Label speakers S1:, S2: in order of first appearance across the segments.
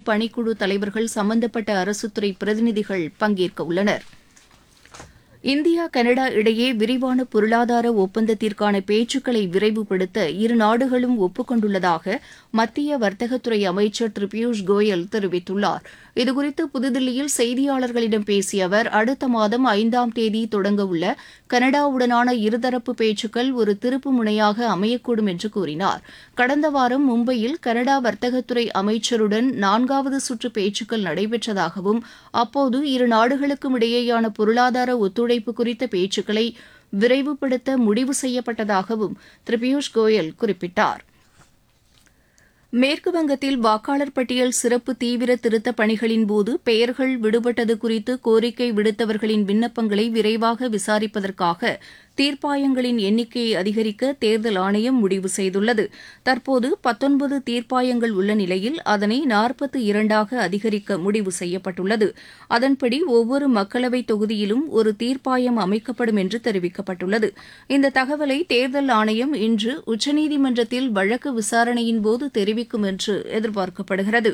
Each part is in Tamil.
S1: பணிக்குழு தலைவர்கள் சம்பந்தப்பட்ட அரசுத்துறை பிரதிநிதிகள் பங்கேற்க உள்ளனர் இந்தியா கனடா இடையே விரிவான பொருளாதார ஒப்பந்தத்திற்கான பேச்சுக்களை விரைவுபடுத்த இரு நாடுகளும் ஒப்புக் மத்திய வர்த்தகத்துறை அமைச்சர் திரு பியூஷ் கோயல் தெரிவித்துள்ளார் இதுகுறித்து புதுதில்லியில் செய்தியாளர்களிடம் பேசிய அவர் அடுத்த மாதம் ஐந்தாம் தேதி தொடங்கவுள்ள கனடாவுடனான இருதரப்பு பேச்சுக்கள் ஒரு திருப்பு முனையாக அமையக்கூடும் என்று கூறினார் கடந்த வாரம் மும்பையில் கனடா வர்த்தகத்துறை அமைச்சருடன் நான்காவது சுற்று பேச்சுக்கள் நடைபெற்றதாகவும் அப்போது இரு நாடுகளுக்கும் இடையேயான பொருளாதார ஒத்துழைப்பு குறித்த பேச்சுக்களை விரைவுபடுத்த முடிவு செய்யப்பட்டதாகவும் திரு பியூஷ் கோயல் குறிப்பிட்டார் மேற்குவங்கத்தில் வாக்காளர் பட்டியல் சிறப்பு தீவிர திருத்தப் பணிகளின் போது பெயர்கள் விடுபட்டது குறித்து கோரிக்கை விடுத்தவர்களின் விண்ணப்பங்களை விரைவாக விசாரிப்பதற்காக தீர்ப்பாயங்களின் எண்ணிக்கையை அதிகரிக்க தேர்தல் ஆணையம் முடிவு செய்துள்ளது தற்போது பத்தொன்பது தீர்ப்பாயங்கள் உள்ள நிலையில் அதனை நாற்பத்து இரண்டாக அதிகரிக்க முடிவு செய்யப்பட்டுள்ளது அதன்படி ஒவ்வொரு மக்களவைத் தொகுதியிலும் ஒரு தீர்ப்பாயம் அமைக்கப்படும் என்று தெரிவிக்கப்பட்டுள்ளது இந்த தகவலை தேர்தல் ஆணையம் இன்று உச்சநீதிமன்றத்தில் வழக்கு விசாரணையின் போது தெரிவிக்கும் என்று எதிர்பார்க்கப்படுகிறது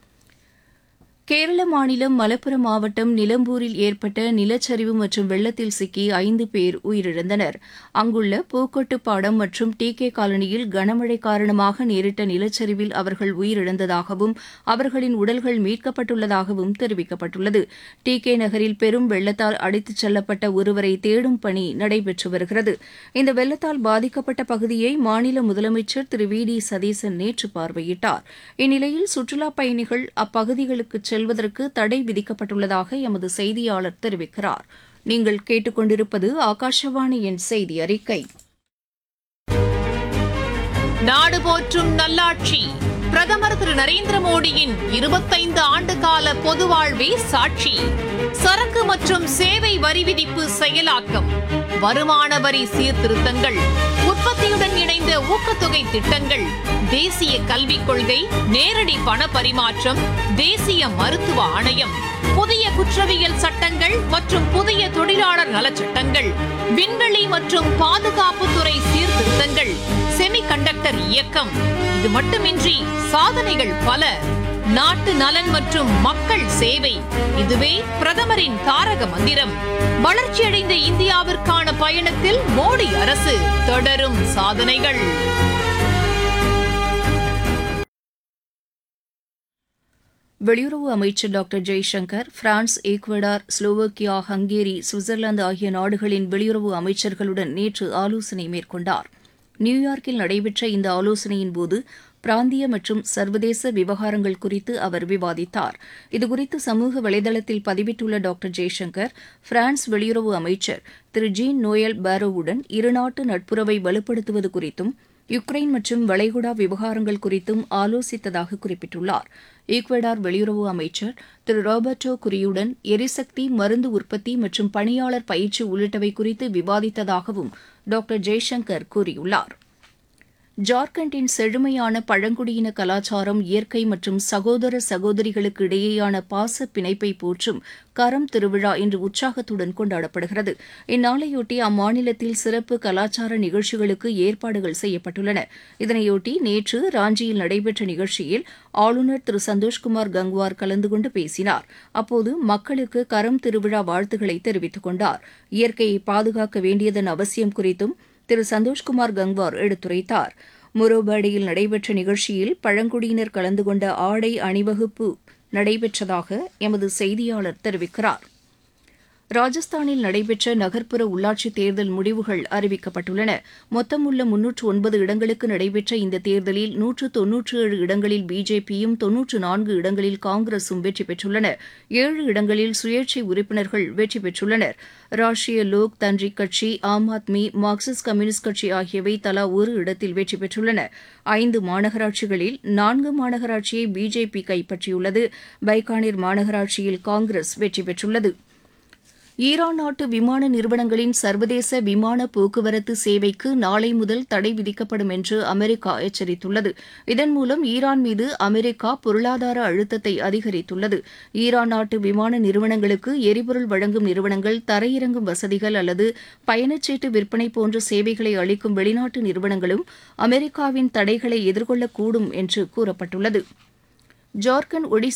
S1: கேரள மாநிலம் மலப்புரம் மாவட்டம் நிலம்பூரில் ஏற்பட்ட நிலச்சரிவு மற்றும் வெள்ளத்தில் சிக்கி ஐந்து பேர் உயிரிழந்தனர் அங்குள்ள பூக்கொட்டுப்பாடம் மற்றும் டி கே காலனியில் கனமழை காரணமாக நேரிட்ட நிலச்சரிவில் அவர்கள் உயிரிழந்ததாகவும் அவர்களின் உடல்கள் மீட்கப்பட்டுள்ளதாகவும் தெரிவிக்கப்பட்டுள்ளது டி கே நகரில் பெரும் வெள்ளத்தால் அடித்துச் செல்லப்பட்ட ஒருவரை தேடும் பணி நடைபெற்று வருகிறது இந்த வெள்ளத்தால் பாதிக்கப்பட்ட பகுதியை மாநில முதலமைச்சர் திரு வி டி சதீசன் நேற்று பார்வையிட்டார் இந்நிலையில் சுற்றுலாப் பயணிகள் அப்பகுதிகளுக்கு செல்வதற்கு தடை விதிக்கப்பட்டுள்ளதாக எமது செய்தியாளர் தெரிவிக்கிறார் நீங்கள் கேட்டுக்கொண்டிருப்பது ஆகாஷவாணியின் செய்தி அறிக்கை
S2: நாடு போற்றும் நல்லாட்சி பிரதமர் திரு நரேந்திர மோடியின் இருபத்தைந்து ஆண்டு கால பொது வாழ்வே சாட்சி சரக்கு மற்றும் சேவை வரி விதிப்பு செயலாக்கம் வருமான வரி சீர்திருத்தங்கள் உற்பத்தியுடன் இணைந்த ஊக்கத்தொகை திட்டங்கள் தேசிய கல்விக் கொள்கை நேரடி பண பரிமாற்றம் தேசிய மருத்துவ ஆணையம் புதிய குற்றவியல் சட்டங்கள் மற்றும் புதிய தொழிலாளர் நலச்சட்டங்கள் விண்வெளி மற்றும் பாதுகாப்புத்துறை சீர்திருத்தங்கள் செமிகண்டக்டர் இயக்கம் இது மட்டுமின்றி சாதனைகள் பல நாட்டு நலன் மற்றும் மக்கள் சேவை இதுவே பிரதமரின் தாரக மந்திரம் வளர்ச்சியடைந்த இந்தியாவிற்கான பயணத்தில் மோடி அரசு தொடரும் சாதனைகள்
S1: வெளியுறவு அமைச்சர் doctor Jaishankar France Ecuador Slovakia Hungary Switzerland ஆகிய நாடுகளின் வெளியுறவு அமைச்சர்களுடன் நேற்று ஆலோசனை மேற்கொண்டார் நியூயார்க்கில் நடைபெற்ற இந்த ஆலோசனையின் போது பிராந்திய மற்றும் சர்வதேச விவகாரங்கள் குறித்து அவர் விவாதித்தார் இதுகுறித்து சமூக வலைதளத்தில் பதிவிட்டுள்ள டாக்டர் ஜெய்சங்கர் பிரான்ஸ் வெளியுறவு அமைச்சர் திரு ஜீன் நோயல் பாரோவுடன் இருநாட்டு நட்புறவை வலுப்படுத்துவது குறித்தும் யுக்ரைன் மற்றும் வளைகுடா விவகாரங்கள் குறித்தும் ஆலோசித்ததாக குறிப்பிட்டுள்ளார் ஈக்வடார் வெளியுறவு அமைச்சர் திரு ராபர்டோ குரியுடன் எரிசக்தி மருந்து உற்பத்தி மற்றும் பணியாளர் பயிற்சி உள்ளிட்டவை குறித்து விவாதித்ததாகவும் டாக்டர் ஜெய்சங்கர் கூறியுள்ளார் ஜார்க்கண்டின் செழுமையான பழங்குடியின கலாச்சாரம் இயற்கை மற்றும் சகோதர சகோதரிகளுக்கு இடையேயான பாச பிணைப்பை போற்றும் கரம் திருவிழா இன்று உற்சாகத்துடன் கொண்டாடப்படுகிறது இந்நாளையொட்டி அம்மாநிலத்தில் சிறப்பு கலாச்சார நிகழ்ச்சிகளுக்கு ஏற்பாடுகள் செய்யப்பட்டுள்ளன இதனையொட்டி நேற்று ராஞ்சியில் நடைபெற்ற நிகழ்ச்சியில் ஆளுநர் திரு சந்தோஷ்குமார் கங்வார் கலந்து கொண்டு பேசினார் அப்போது மக்களுக்கு கரம் திருவிழா வாழ்த்துக்களை தெரிவித்துக் கொண்டார் இயற்கையை பாதுகாக்க வேண்டியதன் அவசியம் குறித்தும் திரு சந்தோஷ்குமார் கங்வார் எடுத்துரைத்தார் முரோபாடியில் நடைபெற்ற நிகழ்ச்சியில் பழங்குடியினர் கலந்து கொண்ட ஆடை அணிவகுப்பு நடைபெற்றதாக எமது செய்தியாளர் தெரிவிக்கிறார் ராஜஸ்தானில் நடைபெற்ற நகர்ப்புற உள்ளாட்சித் தேர்தல் முடிவுகள் அறிவிக்கப்பட்டுள்ளன மொத்தம் உள்ள முன்னூற்று ஒன்பது இடங்களுக்கு நடைபெற்ற இந்த தேர்தலில் நூற்று தொன்னூற்று ஏழு இடங்களில் பிஜேபியும் தொன்னூற்று நான்கு இடங்களில் காங்கிரசும் வெற்றி பெற்றுள்ளன ஏழு இடங்களில் சுயேட்சை உறுப்பினர்கள் வெற்றி பெற்றுள்ளனர் ராஷ்டிரிய லோக் தன்றிக் கட்சி ஆம் ஆத்மி மார்க்சிஸ்ட் கம்யூனிஸ்ட் கட்சி ஆகியவை தலா ஒரு இடத்தில் வெற்றி பெற்றுள்ளன ஐந்து மாநகராட்சிகளில் நான்கு மாநகராட்சியை பிஜேபி கைப்பற்றியுள்ளது பைக்கானிர் மாநகராட்சியில் காங்கிரஸ் வெற்றி பெற்றுள்ளது ஈரான் நாட்டு விமான நிறுவனங்களின் சர்வதேச விமான போக்குவரத்து சேவைக்கு நாளை முதல் தடை விதிக்கப்படும் என்று அமெரிக்கா எச்சரித்துள்ளது இதன் மூலம் ஈரான் மீது அமெரிக்கா பொருளாதார அழுத்தத்தை அதிகரித்துள்ளது ஈரான் நாட்டு விமான நிறுவனங்களுக்கு எரிபொருள் வழங்கும் நிறுவனங்கள் தரையிறங்கும் வசதிகள் அல்லது பயணச்சீட்டு விற்பனை போன்ற சேவைகளை அளிக்கும் வெளிநாட்டு நிறுவனங்களும் அமெரிக்காவின் தடைகளை எதிர்கொள்ளக்கூடும் என்று கூறப்பட்டுள்ளது ஜார்க்கண்ட் ஒடிசா